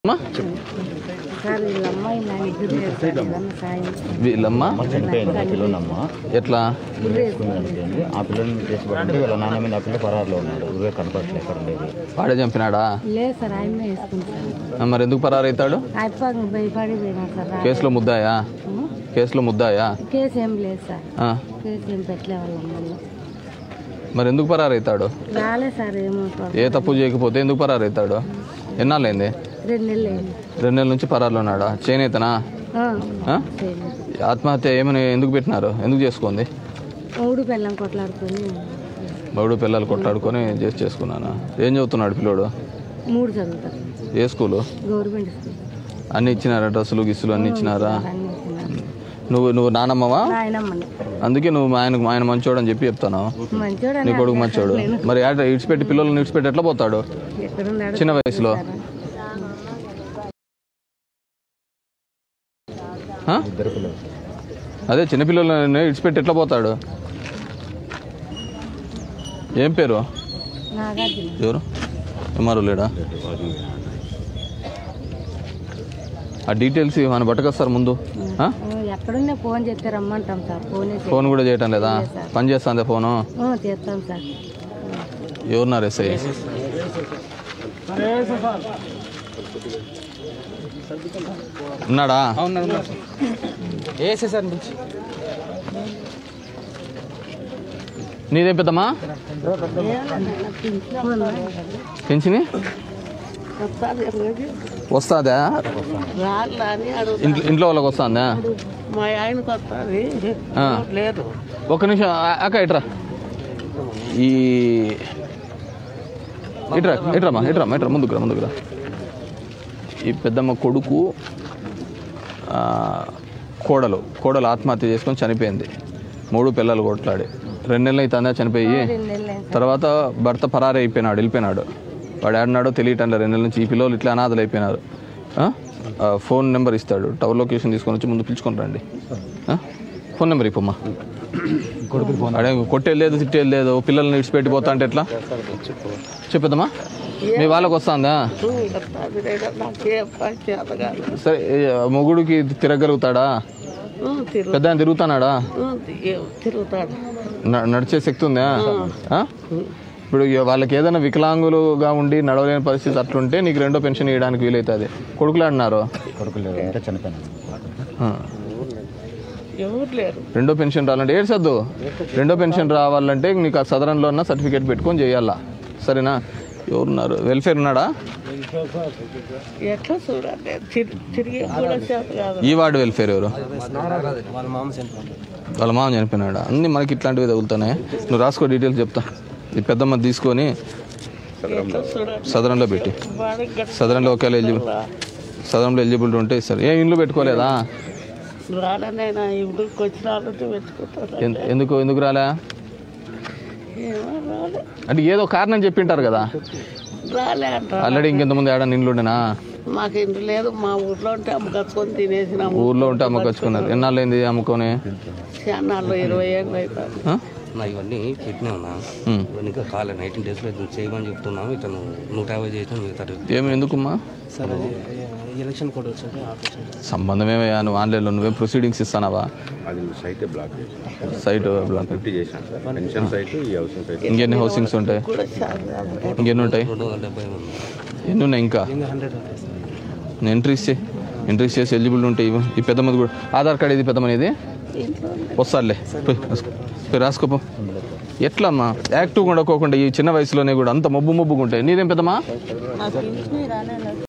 అమ్మా సార్ వీళ్ళ అమ్మాయి నా ఇద్దరు లేదు సార్ ఏదన్నా సాయం వీళ్ళమ్మ చనిపోయింది ఆ పిల్లనమ్మ ఎట్లా చనిపోయింది ఆ పిల్లల్ని తీసుకురండి వీళ్ళ నాన్న మీద ఆ పిల్ల పరారులో ఉన్నాడు ఊరే కనపడలేదు ఎక్కడ లేదు వాడే చంపినాడా లేదు సార్ ఆయనే వేసుకుంటారు ఆ, మరి ఎందుకు పరారైతాడు అయిపోయి భయపడి పోయినాడు సార్ రా- కేసులో ముద్దాయా ఉం? కేసులో ముద్దాయా కేసు ఏం లేదు సార్ ఆ, కేసు ఏం పెట్టలే వాళ్ళ అమ్మాయి మరి ఎందుకు పరారైతాడు రాలే సార్ ఏమో పాపం. ఏ తప్పు చేయకపోతే ఎందుకు పరారైతాడు ఎన్నాళ్ళైంది రెండు నెలలు అయింది రెండు నెలల నుంచి పరారులో ఉన్నాడా చేనేతనా ఆ, ఆ? చేయలేదు. ఆత్మహత్య ఏమని ఎందుకు పెట్టినారు ఎందుకు చేసుకుంది మూడు పెళ్ళం కొట్లాడుకొని బౌడు పిల్లలు కొట్లాడుకొని చేసి చేసుకున్నానా ఏం చదువుతున్నాడు పిల్లోడు మూడు చదువుతారు ఏ స్కూలు గవర్నమెంట్ స్కూల్ అన్ని ఇచ్చినారా డ్రెస్సులు గిస్సులు అన్ని ఇచ్చినారా అన్నీ ఇచ్చినారు. నువ్వు నువ్వు నానమ్మవా నాయనమ్మని అందుకే నువ్వు ఆయనకు ఆయన మంచోడు అని చెప్పి చెప్తాను మంచోడు నీ అని కొడుకు మంచోడు మరి ఆడ ఇడిచిపెట్టి పిల్లల్ని ఇడిచిపెట్టి ఎట్లా పోతాడు ఎక్కడున్నాడు చిన్న వయసులో ఆ? ఇద్దరు పిల్లలు అదే చిన్నపిల్లలని ఇడిచిపెట్టి ఎట్లా పోతాడు ఏం పేరు నాగార్జున ఎవరు ఎంఆర్ఓ లేడా ఆ డీటెయిల్స్ మన పట్టుకొస్తారు ముందు ఆ? ఎక్కడున్నా ఫోన్ చేస్తే రమ్మంటాం సార్ ఫోనే చేయం. ఫోన్ కూడా చేయటం లేదా పని చేస్తాందే ఫోను ఆ, చేస్తాం సార్ ఎవరున్నారు ఎస్ఐ ఉన్నాడా వేసే సార్ నీదేం పెద్దమ్మా పెంచిని వస్తుందా ఇంట్లో ఇంట్లో వాళ్ళకి వస్తుందా మా ఆయనకు వస్తుంది ఆ. లేదు ఒక్క నిమిషం ఆ- అక్క ఇట్రా ఈ ఇట్రా ఇట్రమ్మా ఇట్రమ్మా ఇట్రా ముందుకురా ముందుకురా ఈ పెద్దమ్మ కొడుకు ఆ, కోడలు కోడలు ఆత్మహత్య చేసుకొని చనిపోయింది మూడు పిల్లలు కొట్లాడి రెండు నెలలు అవుతుందా చనిపోయి రెండు నెలలు అయింది. తర్వాత భర్త పరారి అయిపోయినాడు వెళ్ళిపోయినాడు వాడు ఏడన్నాడో తెలియటం రెండు నెలల నుంచి ఈ పిల్లలు ఇట్లా అనాథలు అయిపోయినారు ఆ? ఆ, ఫోన్ నెంబర్ ఇస్తాడు టవర్ లొకేషన్ తీసుకొని వచ్చి ముందు పిలుచుకొని రండి ఆ? ఫోన్ నెంబర్ ఇప్పమ్మా అడే కొట్టేది లేదు తిట్టేది లేదు పిల్లల్ని ఇడిచిపెట్టి పోతా అంటే ఎట్లా చెప్పేద్దామా మీ వాళ్ళకి వస్తుందా వస్తుంది లేదా నాకేం పని చేత కాదు సరే ఏ, మొగుడికి తిరగలుగుతాడా తిరుగు పెద్ద ఆయన తిరుగుతానాడా తిరుగుతాడు న- నడిచే శక్తి ఉందా ఆ? ఇప్పుడు ఇక వాళ్ళకి ఏదైనా వికలాంగులుగా ఉండి నడవలేని పరిస్థితి అట్లుంటే నీకు రెండో పెన్షన్ ఇవ్వడానికి వీలవుతుంది కొడుకులు అన్నారు కొడుకు లేదు అంటే చనిపోయినాడు ఆ. ఎవరు లేరు రెండో పెన్షన్ రావాలంటే ఏడ్చొద్దు రెండో పెన్షన్ రావాలంటే నీకు ఆ సదరంలో ఉన్న సర్టిఫికేట్ పెట్టుకొని చేయాలా సరేనా ఎవరున్నారు వెల్ఫేర్ ఉన్నాడా ఎట్లా చూడండి తిరి- తిరిగి కూడా చేత కాదు ఈ వార్డు వెల్ఫేర్ ఎవరు వాళ్ళ మామ చనిపోయింది వాళ్ళ మామ చనిపోయినాడా అన్ని మనకి ఇట్లాంటివి తగులుతున్నాయి నువ్వు రాసుకో డీటెయిల్స్ చెప్తా ఈ పెద్దమ్మ తీసుకొని ఎట్లా చూడండి సదరంలో పెట్టి వాడికి గట్ల సదరంలో ఒకేలా ఎలిజిబుల్ సదరంలో ఎలిజిబిలిటీ ఉంటే ఇస్తారు ఏ ఇండ్లు పెట్టుకోలేదా రాడనైనా ఇవిడికి వచ్చిన వాళ్ళతో పెట్టుకుంటారు ఎన్- ఎందుకు ఎందుకు రాలే ఏమో రాలే అంటే ఏదో కారణం చెప్పింటారు కదా రాలే అంట ఆల్రెడీ ఇంకెంతమంది ఏడాది ఇండ్లు ఉండేనా మాకు ఇంటి లేదు మా ఊర్లో ఉంటే అమ్మకచ్చుకొని తినేసినాము ఊర్లో ఉంటే అమ్మకొచ్చుకున్నారు ఎన్నాళ్ళైంది అమ్ముకొని చాన్నాళ్ళు ఇరవై ఏళ్ళు అవుతారు ఆ? నా ఇవన్నీ పెట్టినా ఉమ్. ఇవన్నీ ఇంకా కాలే నైన్టీన్ డేస్లో ఇది చేయమని చెప్తున్నాము ఇతను నూట యాభై చేసిన మిగతా ఏమి ఎందుకుమ్మా సార్ అది ఎలక్షన్ కోడ్ వచ్చింటే ఆపరేషన్ సంబంధం ఏమయ్యా నువ్వు ఆన్లైన్లో నువ్వేం ప్రొసీడింగ్స్ ఇస్తానావా అది సైతే బ్లాక్ చేసాం సైట్ బ్లాక్ ఫిఫ్టీ చేసాం సార్ పెన్షన్ సైట్ ఈ హౌసింగ్ సైట్ ఇంకెన్ని హౌసింగ్స్ ఉంటాయి కూడా చాలా ఇంకెన్ని ఉంటాయి రెండు వందల డెబ్బై ఉంది ఎన్ని ఉన్నాయి ఇంకా ఇంకా హండ్రెడ్ ఉంటాయి సార్ నేను ఎంట్రీస్ చే ఎంట్రీస్ చేసి ఎలిజిబుల్ ఉంటాయి ఇవ్వు. ఈ పెద్దమ్మది కూడా ఆధార్ కార్డ్ ఇది పెద్దమ్మది ఇది వస్తారులే పోయి రాసుకో. పోయి రాసుకోపో ఎట్లా అమ్మా యాక్టివ్గా ఉండకోకుండా ఈ చిన్న వయసులోనే కూడా అంత మబ్బు మబ్బుగా ఉంటాయి నీదేం పెద్దమ్మా